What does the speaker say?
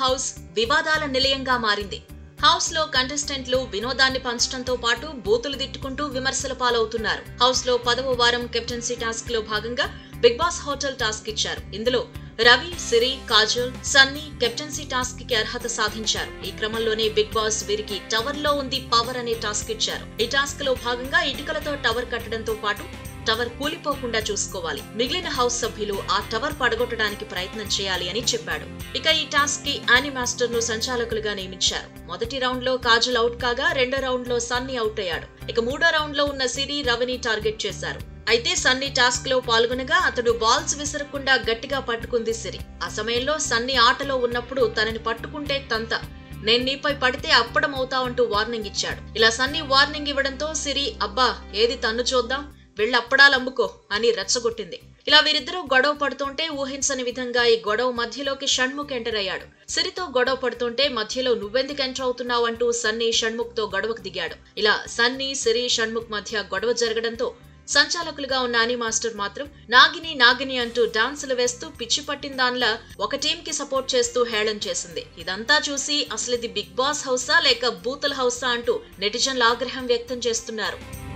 house వివాదాల నిలయంగా మారింది హౌస్ లో కంటెస్టెంట్లు వినోదాన్ని పంచడంతో పాటు బూతులు తిట్టుకుంటూ విమర్శల పాలవుతున్నారు హౌస్ లో పదవ వారం కెప్టెన్సీ టాస్క్ లో భాగంగా బిగ్ బాస్ హోటల్ టాస్క్ ఇచ్చారు ఇందులో రవి సిరి కాజల్ సన్నీ కెప్టెన్సీ టాస్క్ కి అర్హత సాధించారు ఈ క్రమంలోనే బిగ్ బాస్ వీరికి టవర్ లో ఉంది పవర్ అనే టాస్క్ ఇచ్చారు ఈ టాస్క్ లో భాగంగా ఇటుకలతో టవర్ కట్టడంతో పాటు టవర్ కూలిపోకుండా చూసుకోవాలి మిగిలిన హౌస్ సభ్యులు ఆ టవర్ పడగొట్టడానికి ప్రయత్నం చేయాలి అని చెప్పాడు ఇక ఈ టాస్క్ కి యానీ మాస్టర్ ను సంచాలకులుగా నియమించారు మొదటి రౌండ్ లో కాజల్ అవుట్ కాగా రెండో రౌండ్ లో సన్నీ అవుట్ అయ్యాడు ఇక మూడో రౌండ్ లో ఉన్న సిరి రవిని టార్గెట్ చేశారు అయితే సన్నీ టాస్క్ లో పాల్గొనగా అతడు బాల్స్ విసరకుండా గట్టిగా పట్టుకుంది సిరి ఆ సమయంలో సన్నీ ఆటలో ఉన్నప్పుడు తనని పట్టుకుంటే తంత నేను నీపై పడితే అప్పడం అవుతావంటూ వార్నింగ్ ఇచ్చాడు ఇలా సన్నీ వార్నింగ్ ఇవ్వడంతో సిరి అబ్బా ఏది తన్ను చూద్దాం వెళ్ళి అప్పడాలు అమ్ముకో అని రెచ్చగొట్టింది ఇలా వీరిద్దరూ గొడవ పడుతుంటే ఊహించని విధంగా ఈ గొడవ మధ్యలోకి షణ్ముఖ్ ఎంటర్ అయ్యాడు సిరితో గొడవ పడుతుంటే మధ్యలో నువ్వెందుకు ఎంటర్ అవుతున్నావు అంటూ సన్నీ షణ్ముఖ్ తో గొడవకు దిగాడు ఇలా సన్నీ సిరి షణ్ముఖ్ మధ్య గొడవ జరగడంతో సంచాలకులుగా ఉన్న అని మాస్టర్ మాత్రం నాగిని నాగిని అంటూ డాన్సులు వేస్తూ పిచ్చి పట్టిన దానిలా ఒక టీం కి సపోర్ట్ చేస్తూ హేళన చేసింది ఇదంతా చూసి అసలు ఇది బిగ్ బాస్ హౌసా లేక బూతుల హౌసా అంటూ నెటిజన్లు ఆగ్రహం వ్యక్తం చేస్తున్నారు